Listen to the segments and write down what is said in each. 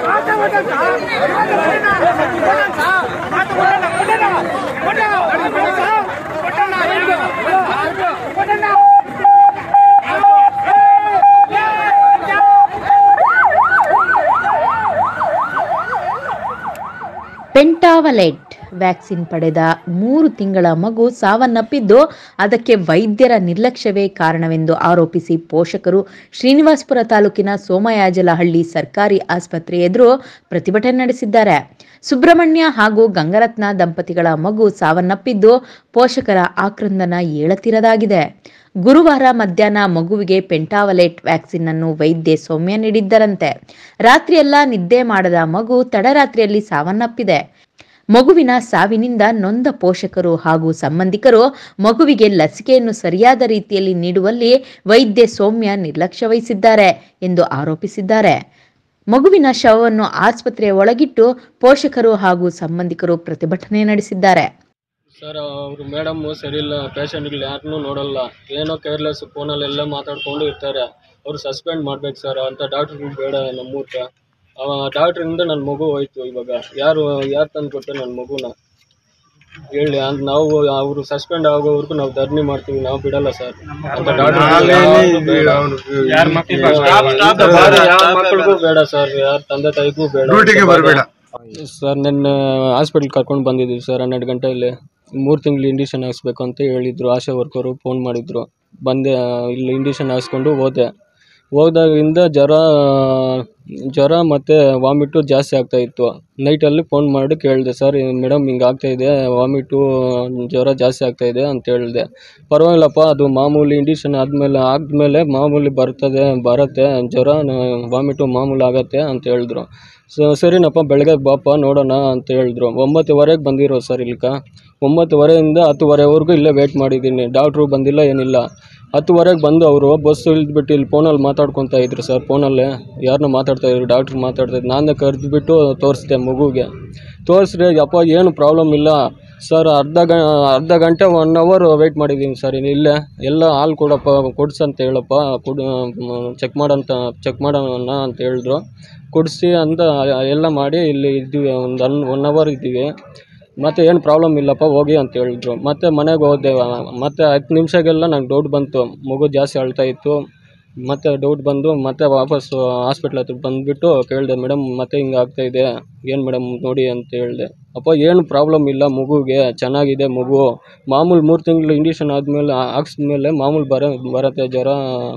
ಪೆಂಟಾವಲೆಟ್ vaccine ಪಡೆದ ಮೂರು ತಿಂಗಳ ಮಗು ಸಾವನ್ನಪ್ಪಿದ್ದು ಅದಕ್ಕೆ ವೈದ್ಯರ ನಿರ್ಲಕ್ಷ್ಯವೇ ಕಾರಣವೆಂದು ಆರೋಪಿಸಿ ಪೋಷಕರು ಶ್ರೀನಿವಾಸಪುರ ತಾಲೂಕಿನ ಸೋಮಯಾಜಲಹಳ್ಳಿ ಸರ್ಕಾರಿ ಆಸ್ಪತ್ರೆ ಎದುರು ಪ್ರತಿಭಟನೆ ನಡೆಸಿದ್ದಾರೆ ಸುಬ್ರಹ್ಮಣ್ಯ ಹಾಗೂ ಗಂಗರತ್ನ ದಂಪತಿಗಳ ಮಗು ಸಾವನ್ನಪ್ಪಿದ್ದು ಪೋಷಕರ ಆಕ್ರಂದನ ಏಳತಿರದಾಗಿದೆ ಗುರುವಾರ ಮಧ್ಯಾಹ್ನ ಮಗುವಿಗೆ ಪೆಂಟಾವಲೇಟ್ ವ್ಯಾಕ್ಸಿನ್ ಅನ್ನು ವೈದ್ಯೆ ಸೌಮ್ಯ ನೀಡಿದ್ದರಂತೆ ರಾತ್ರಿಯೆಲ್ಲ ನಿದ್ದೆ ಮಾಡದ ಮಗು ತಡರಾತ್ರಿಯಲ್ಲಿ ಸಾವನ್ನಪ್ಪಿದೆ ಮಗುವಿನ ಸಾವಿನಿಂದ ನೊಂದ ಪೋಷಕರು ಹಾಗೂ ಸಂಬಂಧಿಕರು ಮಗುವಿಗೆ ಲಸಿಕೆಯನ್ನು ಸರಿಯಾದ ರೀತಿಯಲ್ಲಿ ನೀಡುವಲ್ಲಿ ವೈದ್ಯೆ ಸೌಮ್ಯ ನಿರ್ಲಕ್ಷ್ಯ ವಹಿಸಿದ್ದಾರೆ ಎಂದು ಆರೋಪಿಸಿದ್ದಾರೆ ಮಗುವಿನ ಶವವನ್ನು ಆಸ್ಪತ್ರೆಯ ಒಳಗಿಟ್ಟು ಪೋಷಕರು ಹಾಗೂ ಸಂಬಂಧಿಕರು ಪ್ರತಿಭಟನೆ ನಡೆಸಿದ್ದಾರೆ ಸರ್ ಅವರು ಮೇಡಮ್ಮು ಸರಿಯಿಲ್ಲ ಪೇಷಂಟ್ಗಳು ಯಾರನ್ನೂ ನೋಡಲ್ಲ ಏನೋ ಕೇರ್ಲೆಸ್ ಫೋನಲ್ಲೆಲ್ಲ ಮಾತಾಡ್ಕೊಂಡು ಇರ್ತಾರೆ ಅವ್ರು ಸಸ್ಪೆಂಡ್ ಮಾಡ್ಬೇಕು ಸರ್ ಅಂತ ಡಾಕ್ಟ್ರುಗಳು ಬೇಡ ನಮ್ಮೂರ್ಗೆ ಅವ ಡಾಕ್ಟ್ರಿಂದ ನನ್ನ ಮಗು ಹೋಯ್ತು ಇವಾಗ ಯಾರು ಯಾರು ತಂದು ಕೊಟ್ಟರು ನನ್ನ ಮಗುನ ಹೇಳಿ ಅಂತ ನಾವು ಅವರು ಸಸ್ಪೆಂಡ್ ಆಗೋವರೆಗೂ ನಾವು ಧರಣಿ ಮಾಡ್ತೀವಿ ನಾವು ಬಿಡಲ್ಲ ಸರ್ ಅಂತ ಯಾರ್ ಮಕ್ಳಿಗೂ ಯಾರ ಮಕ್ಕಳಿಗೂ ಬೇಡ ಸರ್ ಯಾರ ತಂದೆ ತಾಯಿಗೂ ಬೇಡ ಸರ್ ನಿನ್ನೆ ಹಾಸ್ಪಿಟ್ಲ್ ಕರ್ಕೊಂಡು ಬಂದಿದ್ದೀವಿ ಸರ್ ಹನ್ನೆರಡು ಗಂಟೆಯಲ್ಲಿ ಮೂರು ತಿಂಗಳು ಇಂಡಿಷನ್ ಹಾಕ್ಸ್ಬೇಕು ಅಂತ ಹೇಳಿದ್ರು ಆಶಾ ವರ್ಕರು ಫೋನ್ ಮಾಡಿದ್ರು ಬಂದೆ ಇಲ್ಲಿ ಇಂಡಿಷನ್ ಹಾಕ್ಸ್ಕೊಂಡು ಹೋದೆ ಹೋದಾಗಿಂದ ಜ್ವರ ಜ್ವರ ಮತ್ತು ವಾಮಿಟು ಜಾಸ್ತಿ ಆಗ್ತಾ ಇತ್ತು ನೈಟಲ್ಲಿ ಫೋನ್ ಮಾಡಿ ಕೇಳಿದೆ ಸರ್ ಮೇಡಮ್ ಹಿಂಗೆ ಆಗ್ತಾಯಿದೆ ವಾಮಿಟು ಜ್ವರ ಜಾಸ್ತಿ ಆಗ್ತಾಯಿದೆ ಅಂತ ಹೇಳಿದೆ ಪರವಾಗಿಲ್ಲಪ್ಪ ಅದು ಮಾಮೂಲಿ ಇಂಡಿಷನ್ ಆದಮೇಲೆ ಆದಮೇಲೆ ಮಾಮೂಲಿ ಬರ್ತದೆ ಬರುತ್ತೆ ಜ್ವರ ವಾಮಿಟು ಮಾಮೂಲಿ ಆಗತ್ತೆ ಅಂತ ಹೇಳಿದ್ರು ಸೊ ಸರಿನಪ್ಪ ಬೆಳಗ್ಗೆ ಬಾಪ ನೋಡೋಣ ಅಂತ ಹೇಳಿದ್ರು ಒಂಬತ್ತುವರೆಗೆ ಬಂದಿರೋ ಸರ್ ಇಲ್ಕ ಒಂಬತ್ತುವರೆಯಿಂದ ಹತ್ತುವರೆವರೆಗೂ ಇಲ್ಲೇ ವೇಟ್ ಮಾಡಿದ್ದೀನಿ ಡಾಕ್ಟ್ರು ಬಂದಿಲ್ಲ ಏನಿಲ್ಲ ಹತ್ತುವರೆಗೆ ಬಂದು ಅವರು ಬಸ್ ಇಳಿದ್ಬಿಟ್ಟು ಇಲ್ಲಿ ಫೋನಲ್ಲಿ ಮಾತಾಡ್ಕೊತಾ ಇದ್ರು ಸರ್ ಫೋನಲ್ಲೇ ಯಾರನ್ನೋ ಮಾತಾಡ್ತಾ ಇದ್ರು ಡಾಕ್ಟ್ರು ಮಾತಾಡ್ತಾ ಇದ್ರು ನಾನೇ ಕರೆದ್ಬಿಟ್ಟು ತೋರಿಸ್ದೆ ಮಗುಗೆ ತೋರಿಸ್ರೆ ಯಪ್ಪ ಏನು ಪ್ರಾಬ್ಲಮ್ ಇಲ್ಲ ಸರ್ ಅರ್ಧ ಗ ಅರ್ಧ ಗಂಟೆ ಒನ್ ಅವರ್ ವೆಯ್ಟ್ ಮಾಡಿದ್ದೀನಿ ಸರ್ ಇಲ್ಲೇ ಎಲ್ಲ ಹಾಲು ಕೊಡಪ್ಪ ಕೊಡ್ಸು ಅಂತ ಹೇಳಪ್ಪ ಕೊಡು ಚೆಕ್ ಮಾಡಂತ ಚೆಕ್ ಮಾಡೋಣ ಅಂತ ಹೇಳಿದ್ರು ಕೊಡಿಸಿ ಅಂತ ಎಲ್ಲ ಮಾಡಿ ಇಲ್ಲಿ ಇದ್ದೀವಿ ಒಂದು ಒನ್ ಒನ್ ಅವರ್ ಇದ್ದೀವಿ ಮತ್ತು ಏನು ಪ್ರಾಬ್ಲಮ್ ಇಲ್ಲಪ್ಪ ಹೋಗಿ ಅಂತ ಹೇಳಿದ್ರು ಮತ್ತೆ ಮನೆಗೆ ಹೋದೆ ಮತ್ತೆ ಹತ್ತು ನಿಮಿಷಗೆಲ್ಲ ನಂಗೆ ಡೌಟ್ ಬಂತು ಮಗು ಜಾಸ್ತಿ ಅಳ್ತಾ ಇತ್ತು ಮತ್ತೆ ಡೌಟ್ ಬಂದು ಮತ್ತೆ ವಾಪಸ್ಸು ಹಾಸ್ಪಿಟ್ಲ್ ಹತ್ರ ಬಂದುಬಿಟ್ಟು ಕೇಳಿದೆ ಮೇಡಮ್ ಮತ್ತೆ ಹಿಂಗೆ ಆಗ್ತಾಯಿದೆ ಏನು ಮೇಡಮ್ ನೋಡಿ ಅಂತ ಹೇಳಿದೆ ಅಪ್ಪ ಏನು ಪ್ರಾಬ್ಲಮ್ ಇಲ್ಲ ಮಗುಗೆ ಚೆನ್ನಾಗಿದೆ ಮಗು ಮಾಮೂಲು ಮೂರು ತಿಂಗಳು ಇಂಡಿಷನ್ ಆದಮೇಲೆ ಹಾಕ್ಸಿದ್ಮೇಲೆ ಮಾಮೂಲು ಬರ ಬರುತ್ತೆ ಜ್ವರ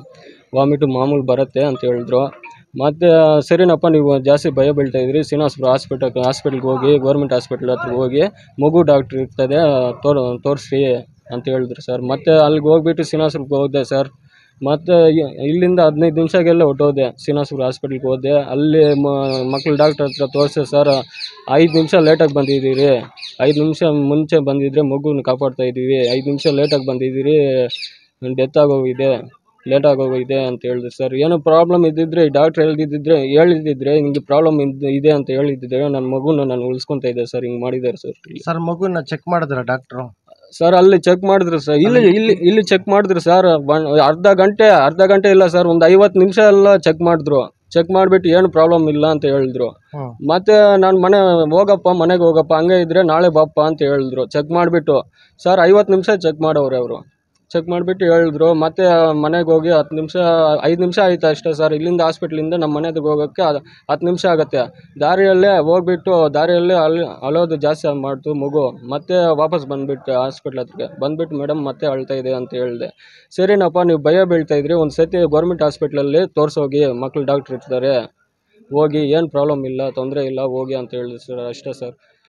ವಾಮಿಟು ಮಾಮೂಲು ಬರುತ್ತೆ ಅಂತ ಹೇಳಿದ್ರು ಮತ್ತು ಸರಿನಪ್ಪ ನೀವು ಜಾಸ್ತಿ ಭಯ ಬೀಳ್ತಾ ಇದ್ರಿ ಶ್ರೀನಿವಾಸಪುರ ಹಾಸ್ಪಿಟಲ್ ಹಾಸ್ಪಿಟ್ಲ್ಗೆ ಹೋಗಿ ಗೌರ್ಮೆಂಟ್ ಹಾಸ್ಪಿಟ್ಲ್ ಹತ್ರ ಹೋಗಿ ಮಗು ಡಾಕ್ಟ್ರ್ ಇರ್ತದೆ ತೋರ್ ತೋರಿಸ್ರಿ ಅಂತ ಹೇಳಿದ್ರು ಸರ್ ಮತ್ತು ಅಲ್ಲಿಗೆ ಹೋಗ್ಬಿಟ್ಟು ಶ್ರೀನಿವಾಸಪುರಕ್ಕೆ ಹೋದೆ ಸರ್ ಮತ್ತು ಇಲ್ಲಿಂದ ಹದಿನೈದು ನಿಮಿಷಗೆಲ್ಲ ಹೊಟ್ಟೋದೆ ಶ್ರೀನಿವಾಸಪುರ ಹಾಸ್ಪಿಟ್ಲ್ಗೆ ಹೋದೆ ಅಲ್ಲಿ ಮಕ್ಳು ಡಾಕ್ಟ್ರ್ ಹತ್ರ ತೋರಿಸಿ ಸರ್ ಐದು ನಿಮಿಷ ಲೇಟಾಗಿ ಬಂದಿದ್ದೀರಿ ಐದು ನಿಮಿಷ ಮುಂಚೆ ಬಂದಿದ್ದರೆ ಮಗುನ ಕಾಪಾಡ್ತಾ ಇದ್ದೀವಿ ಐದು ನಿಮಿಷ ಲೇಟಾಗಿ ಬಂದಿದ್ದೀರಿ ಡೆತ್ ಆಗೋಗಿದೆ ಲೇಟ್ ಆಗೋಗಿದೆ ಅಂತ ಹೇಳಿದ್ರು ಸರ್ ಏನೋ ಪ್ರಾಬ್ಲಮ್ ಇದ್ದಿದ್ರೆ ಡಾಕ್ಟ್ರ್ ಹೇಳ್ದಿದ್ದಿದ್ರೆ ಹೇಳಿದ್ದಿದ್ರೆ ನಿಮಗೆ ಪ್ರಾಬ್ಲಮ್ ಇದೆ ಅಂತ ಹೇಳಿದ್ದಿದ್ರೆ ನನ್ನ ಮಗುನ ನಾನು ಉಳಿಸ್ಕೊತಾ ಇದ್ದೆ ಸರ್ ಹಿಂಗೆ ಮಾಡಿದ್ದಾರೆ ಸರ್ ಸರ್ ಮಗುನ ಚೆಕ್ ಮಾಡಿದ್ರ ಡಾಕ್ಟ್ರು ಸರ್ ಅಲ್ಲಿ ಚೆಕ್ ಮಾಡಿದ್ರು ಸರ್ ಇಲ್ಲಿ ಇಲ್ಲಿ ಇಲ್ಲಿ ಚೆಕ್ ಮಾಡಿದ್ರು ಸರ್ ಅರ್ಧ ಗಂಟೆ ಅರ್ಧ ಗಂಟೆ ಇಲ್ಲ ಸರ್ ಒಂದು ಐವತ್ತು ನಿಮಿಷ ಎಲ್ಲ ಚೆಕ್ ಮಾಡಿದ್ರು ಚೆಕ್ ಮಾಡಿಬಿಟ್ಟು ಏನು ಪ್ರಾಬ್ಲಮ್ ಇಲ್ಲ ಅಂತ ಹೇಳಿದ್ರು ಹ್ಮ್. ಮತ್ತೆ ನಾನು ಮನೆ ಹೋಗಪ್ಪ ಮನೆಗೆ ಹೋಗಪ್ಪ ಹಂಗೆ ಇದ್ರೆ ನಾಳೆ ಬಾಪ್ಪ ಅಂತ ಹೇಳಿದ್ರು ಚೆಕ್ ಮಾಡಿಬಿಟ್ಟು ಸರ್ ಐವತ್ತು ನಿಮಿಷ ಚೆಕ್ ಮಾಡವ್ರೆ ಅವರು ಚೆಕ್ ಮಾಡಿಬಿಟ್ಟು ಹೇಳಿದ್ರು ಮತ್ತೆ ಮನೆಗೆ ಹೋಗಿ ಹತ್ತು ನಿಮಿಷ ಐದು ನಿಮಿಷ ಆಯ್ತು ಅಷ್ಟೇ ಸರ್ ಇಲ್ಲಿಂದ ಹಾಸ್ಪಿಟ್ಲಿಂದ ನಮ್ಮ ಮನೆಗೆ ಹೋಗೋಕ್ಕೆ ಅದು ಹತ್ತು ನಿಮಿಷ ಆಗುತ್ತೆ ದಾರಿಯಲ್ಲೇ ಹೋಗ್ಬಿಟ್ಟು ದಾರಿಯಲ್ಲೇ ಅಲ್ಲಿ ಅಳೋದು ಜಾಸ್ತಿ ಮಾಡ್ತು ಮಗು ಮತ್ತೆ ವಾಪಸ್ ಬಂದುಬಿಟ್ಟೆ ಹಾಸ್ಪಿಟ್ಲ್ ಹತ್ರಕ್ಕೆ ಬಂದುಬಿಟ್ಟು ಮೇಡಮ್ ಮತ್ತೆ ಅಳ್ತಾ ಇದೆ ಅಂತ ಹೇಳಿದೆ ಸರಿನಪ್ಪ ನೀವು ಭಯ ಬೀಳ್ತಾ ಇದ್ರಿ ಒಂದು ಸತಿ ಗೌರ್ಮೆಂಟ್ ಹಾಸ್ಪಿಟ್ಲಲ್ಲಿ ತೋರಿಸೋಗಿ ಮಕ್ಳು ಡಾಕ್ಟ್ರ್ ಇರ್ತಾರೆ ಹೋಗಿ ಏನು ಪ್ರಾಬ್ಲಮ್ ಇಲ್ಲ ತೊಂದರೆ ಇಲ್ಲ ಹೋಗಿ ಅಂತ ಹೇಳಿದ್ರು ಸರ್ ಅಷ್ಟೇ ಸರ್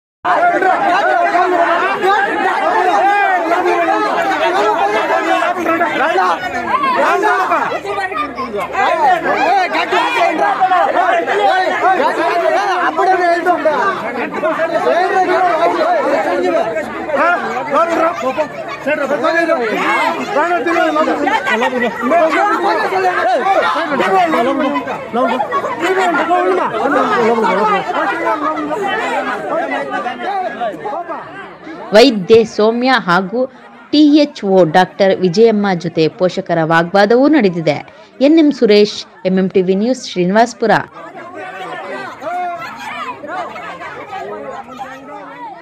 ವೈದ್ಯೆ ಸೌಮ್ಯ ಹಾಗೂ ಟಿಎಚ್ಒ ಡಾಕ್ಟರ್ ವಿಜಯಮ್ಮ ಜೊತೆ ಪೋಷಕರ ವಾಗ್ವಾದವೂ ನಡೆದಿದೆ NM Suresh MM TV news Srinivaspur ಬೇಕು